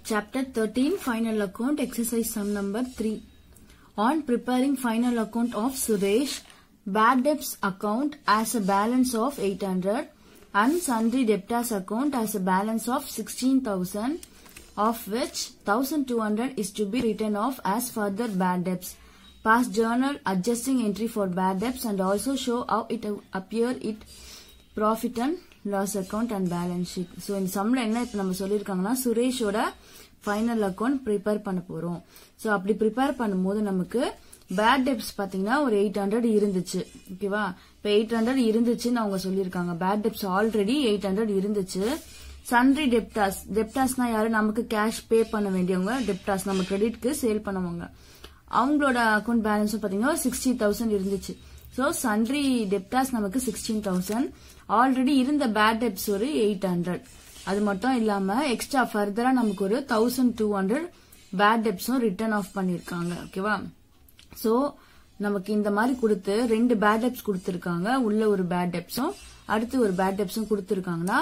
Chapter 13 Final Account Exercise Sum number 3 On preparing final account of Suresh, bad debts account as a balance of 800 and sundry debtors account as a balance of 16,000 of which 1200 is to be written off as further bad debts. Pass journal adjusting entry for bad debts and also show how it appear it profit and loss account and balance sheet so இந்த சம்ல என்ன இப்போ நம்ம சொல்லியிருக்காங்கன்னா சுரேஷோட final account prepare பண்ண போறோம் so அப்படி prepare பண்ணும்போது நமக்கு பேட் டெப்ஸ் பாத்தீங்கன்னா ஒரு எயிட் ஹண்ட்ரட் இருந்துச்சு ஓகேவா இப்போ எயிட் ஹண்ட்ரட் இருந்துச்சுன்னு அவங்க சொல்லியிருக்காங்க bad debts already eight hundred இருந்துச்சு சன்ரி டெப்டாஸ் டெப்டாஸ்னா யாரு நமக்கு கேஷ் பே பண்ண வேண்டியவங்க டெப்டாஸ் நம்ம கிரெடிட்க்கு சேல் பண்ணவங்க அவங்களோட அக்கௌண்ட் பேலன்ஸும் பாத்தீங்கன்னா சிக்ஸ்டி தௌசண்ட் இருந்துச்சு ஸோ சன்ரி டெப்டாஸ் நமக்கு சிக்ஸ்டீன் தௌசண்ட் ஆல்ரெடி இருந்த பேட் டெப்ஸ் ஒரு எயிட் ஹண்ட்ரட் அது மட்டும் இல்லாம எக்ஸ்ட்ரா ஃபர்தரா நமக்கு ஒரு தௌசண்ட் டூ ஹண்ட்ரட் பேட் டெப்ஸும் ரிட்டர்ன் ஆஃப் பண்ணிருக்காங்க ஓகேவா ஸோ நமக்கு இந்த மாதிரி கொடுத்து ரெண்டு பேட் டெப்ஸ் கொடுத்துருக்காங்க உள்ள ஒரு பேட் டெப்ஸும் அடுத்து ஒரு பேட் டெப்ஸும் கொடுத்துருக்காங்கன்னா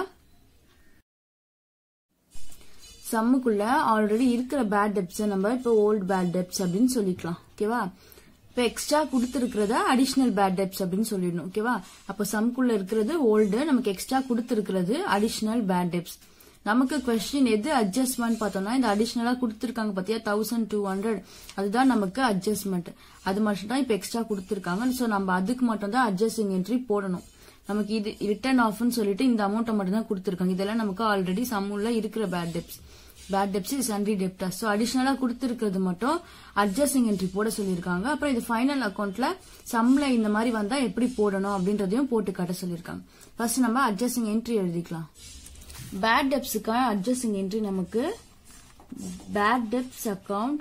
சம்முக்குள்ள ஆல்ரெடி இருக்கிற பேட் டெப்ஸ் நம்ம இப்போ ஓல்டு பேட் டெப்ஸ் அப்படின்னு சொல்லிக்கலாம் ஓகேவா இப்போ எக்ஸ்ட்ரா கொடுத்துருக்கிறத அடிஷனல் பேட் டெப்ஸ் அப்படின்னு சொல்லிடணும் ஓகேவா அப்போ சம்குள்ள இருக்கிறது ஓல்டு நமக்கு எக்ஸ்ட்ரா கொடுத்துருக்கிறது அடிஷனல் பேட் டெப்ஸ் நமக்கு கொஸ்டின் எது அட்ஜஸ்ட்மெண்ட் பார்த்தோம்னா இந்த அடிஷனலா கொடுத்துருக்காங்க பாத்தியா தௌசண்ட் டூ ஹண்ட்ரட் அதுதான் நமக்கு அட்ஜஸ்ட்மெண்ட் அது மட்டும் தான் இப்போ எக்ஸ்ட்ரா கொடுத்துருக்காங்க ஸோ நம்ம அதுக்கு மட்டும் தான் அட்ஜஸ்டிங் என்ட்ரி போடணும் நமக்கு இது ரிட்டர்ன் ஆஃப்னு சொல்லிட்டு இந்த அமௌண்ட்டை மட்டும் தான் கொடுத்துருக்காங்க இதெல்லாம் நமக்கு ஆல்ரெடி சம்முள்ள இருக்கிற bad debts bad debts is sundry debtors so அடிஷனலா கொடுத்துருக்கிறது மட்டும் அட்ஜஸ்டிங் என்ட்ரி போட சொல்லியிருக்காங்க அப்புறம் இது ஃபைனல் அக்கௌண்ட்ல சம்ல இந்த மாதிரி வந்தா எப்படி போடணும் அப்படின்றதையும் போட்டு காட்ட சொல்லியிருக்காங்க ஃபர்ஸ்ட் நம்ம அட்ஜஸ்டிங் என்ட்ரி எழுதிக்கலாம் பேட் டெப்ஸுக்கான அட்ஜஸ்டிங் என்ட்ரி நமக்கு bad debts account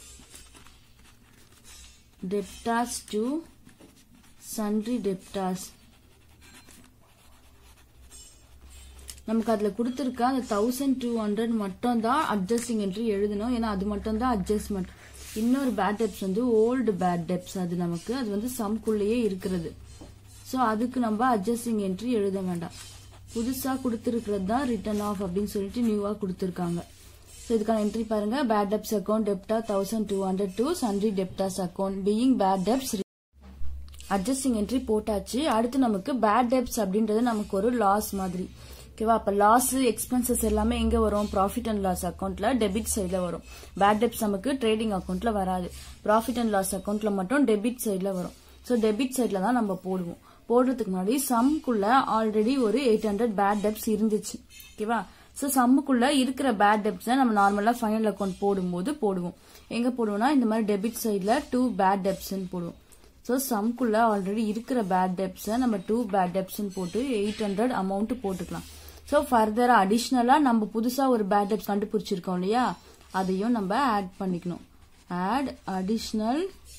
debtors to sundry debtors நமக்கு அதுல கொடுத்துருக்க அந்த தௌசண்ட் டூ ஹண்ட்ரட் மட்டும் தான் அட்ஜஸ்டிங் என்ட்ரி எழுதணும் ஏன்னா அது மட்டும் தான் அட்ஜஸ்ட்மெண்ட் இன்னொரு பேட் டெப்ஸ் வந்து ஓல்டு பேட் டெப்ஸ் அது நமக்கு அது வந்து சம்குள்ளேயே இருக்கிறது ஸோ அதுக்கு நம்ம அட்ஜஸ்டிங் என்ட்ரி எழுத வேண்டாம் புதுசா கொடுத்துருக்கிறது தான் ரிட்டர்ன் ஆஃப் அப்படின்னு சொல்லிட்டு நியூவா கொடுத்துருக்காங்க ஸோ இதுக்கான என்ட்ரி பாருங்க பேட் டெப்ஸ் அக்கௌண்ட் டெப்டா thousand two hundred to sundry debtors account being bad debts adjusting entry போட்டாச்சு அடுத்து நமக்கு பேட் டெப்ஸ் அப்படின்றது நமக்கு ஒரு லாஸ் மாதிரி ஓகேவா அப்ப லாஸ் எக்ஸ்பென்சஸ் எல்லாமே எங்க வரும் ப்ராஃபிட் அண்ட் லாஸ் அக்கௌண்ட்ல டெபிட் சைட்ல வரும் பேட் டெப்ஸ் நமக்கு ட்ரேடிங் அக்கௌண்ட்ல வராது ப்ராஃபிட் அண்ட் லாஸ் அக்கௌண்ட்ல மட்டும் டெபிட் சைட்ல வரும் ஸோ டெபிட் சைட்ல தான் நம்ம போடுவோம் போடுறதுக்கு முன்னாடி சம்குள்ள ஆல்ரெடி ஒரு எயிட் ஹண்ட்ரட் பேட் டெப்ஸ் இருந்துச்சு ஓகேவா ஸோ சம்முக்குள்ள இருக்கிற பேட் டெப்ஸ் நம்ம நார்மலா ஃபைனல் அக்கௌண்ட் போடும்போது போடுவோம் எங்க போடுவோம்னா இந்த மாதிரி டெபிட் சைட்ல டூ பேட் டெப்ஸ் போடுவோம் ஸோ சம்குள்ள ஆல்ரெடி இருக்கிற பேட் டெப்ஸை நம்ம டூ பேட் டெப்ஸ் போட்டு எயிட் ஹண்ட்ரட் அமௌண்ட் போட்டுக்கலாம் ஸோ ஃபர்தரா அடிஷ்னலா நம்ம புதுசா ஒரு பேட் டெப்ஸ் கண்டுபிடிச்சிருக்கோம் இல்லையா அதையும் நம்ம ஆட் பண்ணிக்கணும் add additional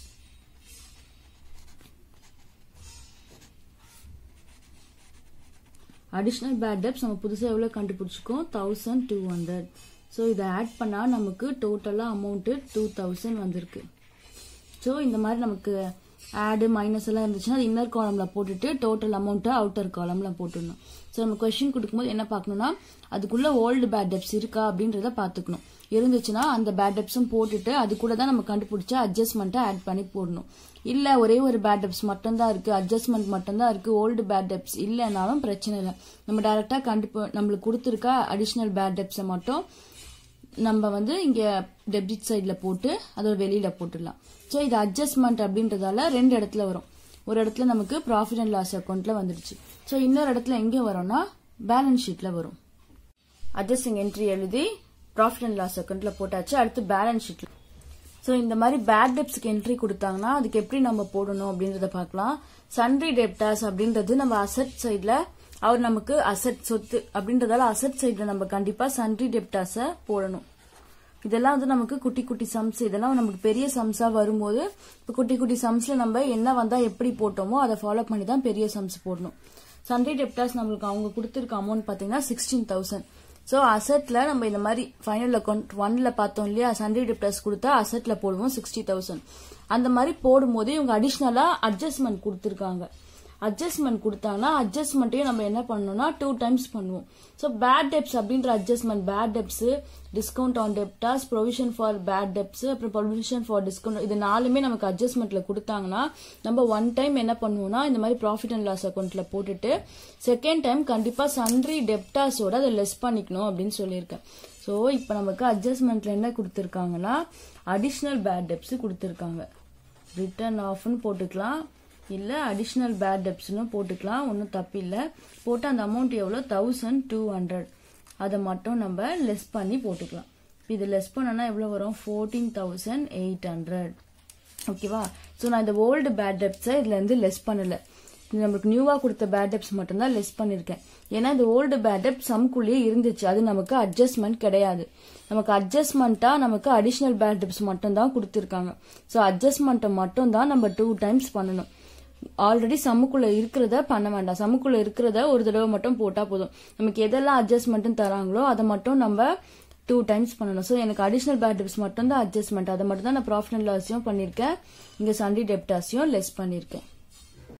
additional bad debts நம்ம புதுசா எவ்வளவு கண்டுபிடிச்சிருக்கோம் தௌசண்ட் டூ ஹண்ட்ரட் ஸோ இதை ஆட் பண்ணா நமக்கு டோட்டலா அமௌண்ட் டூ தௌசண்ட் வந்திருக்கு ஸோ இந்த மாதிரி நமக்கு ஆடு மைனஸ் எல்லாம் இருந்துச்சுன்னா அது இன்னர் காலம்ல போட்டுட்டு டோட்டல் அமௌண்ட்டை அவுட்டர் காலம்ல போட்டுடணும் ஸோ நம்ம கொஸ்டின் கொடுக்கும்போது என்ன பார்க்கணும்னா அதுக்குள்ள ஓல்டு பேட் டெப்ஸ் இருக்கா அப்படின்றத பார்த்துக்கணும் இருந்துச்சுன்னா அந்த பேட் டெப்ஸும் போட்டுட்டு அது கூட தான் நம்ம கண்டுபிடிச்ச அட்ஜஸ்ட்மெண்ட்டை ஆட் பண்ணி போடணும் இல்ல ஒரே ஒரு பேட் டெப்ஸ் மட்டும் தான் இருக்கு அட்ஜஸ்ட்மெண்ட் மட்டும் தான் இருக்கு ஓல்டு பேட் டெப்ஸ் இல்லைனாலும் பிரச்சனை இல்லை நம்ம டைரக்டா கண்டிப்பா நம்மளுக்கு கொடுத்துருக்க அடிஷனல் பேட் டெப்ஸை மட்டும் நம்ம வந்து இங்க டெபிட் சைட்ல போட்டு அதோட வெளியில போட்டுடலாம் ஸோ இது அட்ஜஸ்ட்மெண்ட் அப்படின்றதால ரெண்டு இடத்துல வரும் ஒரு இடத்துல நமக்கு ப்ராஃபிட் அண்ட் லாஸ் அக்கௌண்ட்ல வந்துடுச்சு ஸோ இன்னொரு இடத்துல எங்க வரும்னா பேலன்ஸ் ஷீட்ல வரும் அட்ஜஸ்டிங் என்ட்ரி எழுதி ப்ராஃபிட் அண்ட் லாஸ் அக்கௌண்ட்ல போட்டாச்சு அடுத்து பேலன்ஸ் ஷீட்ல ஸோ இந்த மாதிரி பேட் டெப்ஸ்க்கு என்ட்ரி கொடுத்தாங்கன்னா அதுக்கு எப்படி நம்ம போடணும் அப்படின்றத பார்க்கலாம் சன்ரி டெப்டாஸ் அப்படின்றது நம்ம அசட் சைட்ல அவர் நமக்கு அசட் சொத்து அப்படின்றதால அசட் சைட்ல நம்ம கண்டிப்பா சன்ரி டெப்டாஸ போடணும் இதெல்லாம் வந்து நமக்கு குட்டி குட்டி சம்ஸ் இதெல்லாம் நமக்கு பெரிய சம்ஸா வரும்போது இப்போ குட்டி குட்டி சம்ஸ்ல நம்ம என்ன வந்தா எப்படி போட்டோமோ அதை ஃபாலோ பண்ணி தான் பெரிய சம்ஸ் போடணும் சன்ரி டெப்டாஸ் நம்மளுக்கு அவங்க கொடுத்துருக்க அமௌண்ட் பாத்தீங்கன்னா சிக்ஸ்டீன் தௌசண்ட் ஸோ அசட்ல நம்ம இந்த மாதிரி ஃபைனல் அக்கௌண்ட் ஒன்ல பார்த்தோம் இல்லையா சன்ரி டெப்டாஸ் கொடுத்தா அசட்ல போடுவோம் சிக்ஸ்டி தௌசண்ட் அந்த மாதிரி போடும்போது இவங்க அடிஷ்னலா அட்ஜஸ்ட்மெண்ட் கொடுத்துருக்காங்க அட்ஜஸ்ட்மெண்ட் கொடுத்தாங்கன்னா அட்ஜஸ்ட்மெண்ட்டையும் நம்ம என்ன பண்ணணும்னா டூ டைம்ஸ் பண்ணுவோம் ஸோ பேட் டெப்ஸ் அப்படின்ற adjustment bad debts discount on debtors provision for bad debts அப்புறம் ப்ரொவிஷன் ஃபார் டிஸ்கவுண்ட் இது நாலுமே நமக்கு அட்ஜஸ்ட்மெண்ட்ல கொடுத்தாங்கன்னா நம்ம ஒன் டைம் என்ன பண்ணுவோம்னா இந்த மாதிரி ப்ராஃபிட் அண்ட் லாஸ் அக்கௌண்ட்ல போட்டுட்டு செகண்ட் டைம் கண்டிப்பா சன்ட்ரி டெப்டாஸோட அதை லெஸ் பண்ணிக்கணும் அப்படின்னு சொல்லியிருக்கேன் ஸோ இப்போ நமக்கு அட்ஜஸ்ட்மெண்ட்ல என்ன கொடுத்துருக்காங்கன்னா அடிஷ்னல் பேட் டெப்ஸ் கொடுத்துருக்காங்க ரிட்டர்ன் ஆஃப்னு போட்டுக்கலாம் இல்லை அடிஷ்னல் பேட் டெப்ஸ்னு போட்டுக்கலாம் ஒன்றும் தப்பு இல்லை போட்டு அந்த அமௌண்ட் எவ்வளோ தௌசண்ட் டூ ஹண்ட்ரட் அதை மட்டும் நம்ம லெஸ் பண்ணி போட்டுக்கலாம் இது லெஸ் பண்ணனா எவ்வளோ வரும் ஃபோர்டீன் தௌசண்ட் எயிட் ஹண்ட்ரட் ஓகேவா ஸோ நான் இந்த ஓல்டு பேட் டெப்ஸை இதுலேருந்து லெஸ் பண்ணலை இது நம்மளுக்கு நியூவாக கொடுத்த பேட் டெப்ஸ் மட்டும்தான் லெஸ் பண்ணியிருக்கேன் ஏன்னா இந்த ஓல்டு பேட் டெப் சம்குள்ளேயே இருந்துச்சு அது நமக்கு அட்ஜஸ்ட்மெண்ட் கிடையாது நமக்கு அட்ஜஸ்ட்மெண்ட்டா நமக்கு அடிஷ்னல் பேட் டெப்ஸ் மட்டும் தான் கொடுத்துருக்காங்க ஸோ அட்ஜஸ்ட்மெண்ட்டை மட்டும் தான் நம்ம டூ டைம்ஸ் பண்ணணும் ஆல்ரெடி சம்முக்குள்ள இருக்கிறத பண்ண வேண்டாம் சம்முக்குள்ள இருக்கிறத ஒரு தடவை மட்டும் போட்டா போதும் நமக்கு எதெல்லாம் அட்ஜஸ்ட்மெண்ட் தராங்களோ அதை மட்டும் நம்ம டூ டைம்ஸ் பண்ணணும் ஸோ எனக்கு அடிஷ்னல் பேட் டெப்ஸ் மட்டும் தான் அட்ஜஸ்ட்மெண்ட் அதை மட்டும் தான் நான் ப்ராஃபிட் அண்ட் லாஸையும் பண்ணியிருக்கேன் இங்கே சண்டே டெப்டாஸையும் லெஸ் பண்ணியிருக்கேன்